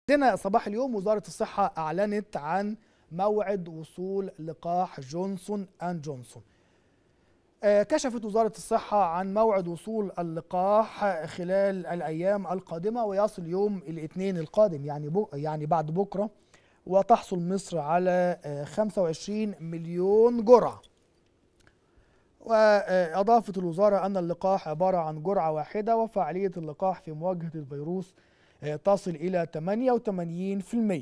عندنا صباح اليوم وزارة الصحة أعلنت عن موعد وصول لقاح جونسون أند جونسون آه، كشفت وزارة الصحة عن موعد وصول اللقاح خلال الأيام القادمة ويصل يوم الاثنين القادم يعني بو يعني بعد بكرة وتحصل مصر على آه، 25 مليون جرعة وأضافت الوزارة أن اللقاح عبارة عن جرعة واحدة وفعالية اللقاح في مواجهة الفيروس آه، تصل إلى 88%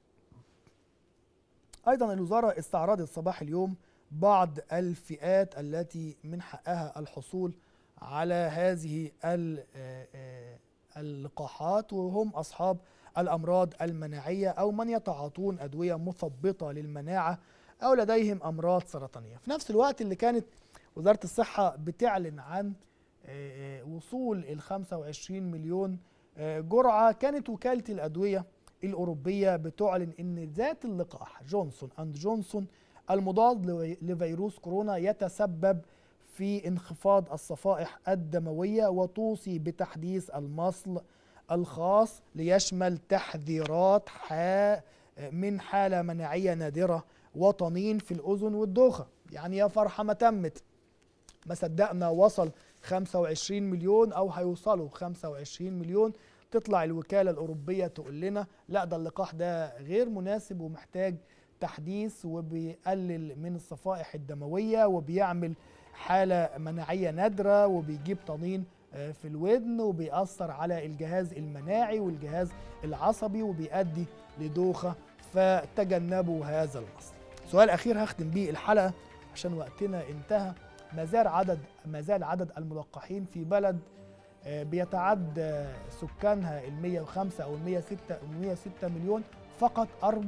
أيضا الوزارة استعرضت صباح اليوم بعض الفئات التي من حقها الحصول على هذه ال- آه، آه، اللقاحات وهم أصحاب الأمراض المناعية أو من يتعاطون أدوية مثبطة للمناعة أو لديهم أمراض سرطانية في نفس الوقت اللي كانت وزارة الصحة بتعلن عن آه، آه، وصول ال 25 مليون آه، جرعة كانت وكالة الأدوية الأوروبية بتعلن أن ذات اللقاح جونسون أند جونسون المضاد لوي- لفيروس كورونا يتسبب في انخفاض الصفائح الدموية وتوصي بتحديث المصل الخاص ليشمل تحذيرات حا من حالة مناعية نادرة وطنين في الأذن والدوخة يعني يا فرحة ما تمت ما صدقنا وصل 25 مليون او هيوصلوا 25 مليون تطلع الوكاله الاوروبيه تقول لنا لا ده اللقاح ده غير مناسب ومحتاج تحديث وبيقلل من الصفائح الدمويه وبيعمل حاله مناعيه نادره وبيجيب طنين آه، في الودن وبيأثر على الجهاز المناعي والجهاز العصبي وبيؤدي لدوخه فتجنبوا هذا المصل. سؤال اخير هختم بيه الحلقه عشان وقتنا انتهى ما زال عدد ما زال عدد الملقحين في بلد آه، بيتعدى سكانها ال 105 او ال 106 ال 106 مليون فقط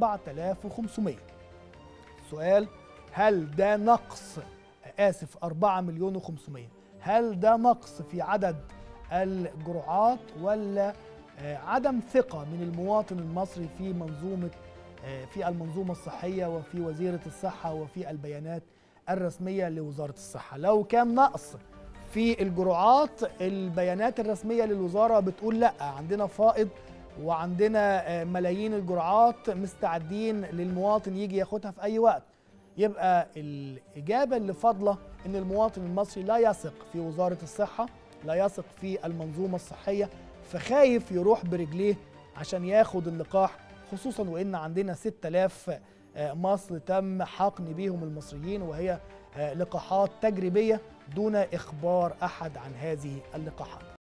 4500 سؤال هل ده نقص آه، اسف 4 مليون و500 هل ده نقص في عدد الجرعات ولا آه، عدم ثقة من المواطن المصري في منظومة آه، في المنظومة الصحية وفي وزيرة الصحة وفي البيانات الرسمية لوزارة الصحة لو كان نقص في الجرعات البيانات الرسمية للوزارة بتقول لا عندنا فائض وعندنا آه، ملايين الجرعات مستعدين للمواطن يجي ياخدها في أي وقت يبقى الإجابة اللي فاضلة إن المواطن المصري لا يثق في وزارة الصحة لا يثق في المنظومة الصحية فخايف يروح برجليه عشان ياخد اللقاح خصوصا وإن عندنا 6000 آه، مصل تم حقن بيهم المصريين وهي آه، لقاحات تجريبية دون إخبار أحد عن هذه اللقاحات